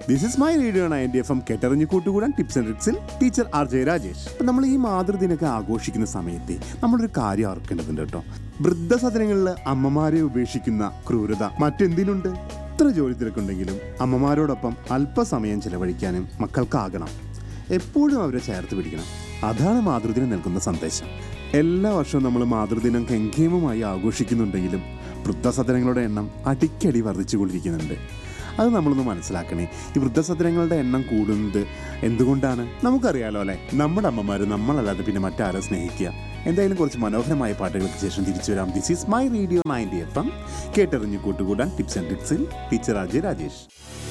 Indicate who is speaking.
Speaker 1: this is my radio ninety F M കെട്ടറിഞ്ഞ് കൂട്ടുകൂടാൻ tips and ട്രിക്സിൽ ടീച്ചർ ആർ ജെ രാജേഷ് അപ്പം നമ്മൾ ഈ മാതൃദിനൊക്കെ ആഘോഷിക്കുന്ന സമയത്ത് നമ്മളൊരു കാര്യം ഓർക്കേണ്ടതുണ്ട് കേട്ടോ വൃദ്ധസദനങ്ങളിൽ അമ്മമാരെ ഉപേക്ഷിക്കുന്ന ക്രൂരത മറ്റെന്തിനുണ്ട് എത്ര ജോലി തിരക്കുണ്ടെങ്കിലും അമ്മമാരോടൊപ്പം അല്പസമയം ചെലവഴിക്കാനും മക്കൾക്കാകണം എപ്പോഴും അവരെ ചേർത്ത് പിടിക്കണം അതാണ് മാതൃദിനം നൽകുന്ന സന്ദേശം എല്ലാ വർഷവും നമ്മൾ മാതൃദിനം കെങ്കേമമായി ആഘോഷിക്കുന്നുണ്ടെങ്കിലും വൃദ്ധസദനങ്ങളുടെ എണ്ണം അടിക്കടി വർദ്ധിച്ചുകൊണ്ടിരിക്കുന്നുണ്ട് അത് നമ്മളൊന്ന് മനസ്സിലാക്കണേ ഈ വൃദ്ധസദനങ്ങളുടെ എണ്ണം കൂടുന്നത് എന്തുകൊണ്ടാണ് നമുക്കറിയാലോ അല്ലേ നമ്മുടെ അമ്മമാർ നമ്മളല്ലാതെ പിന്നെ മറ്റാരെ സ്നേഹിക്കുക എന്തായാലും കുറച്ച് മനോഹരമായ പാട്ടുകൾക്ക് ശേഷം തിരിച്ചു വരാം this is my radio ninety F M കേട്ടറിഞ്ഞു കൂട്ടുകൂടാൻ ടിപ്സ് ആൻഡ് ടിപ്സിൽ ടീച്ചർ അജയ് രാജേഷ്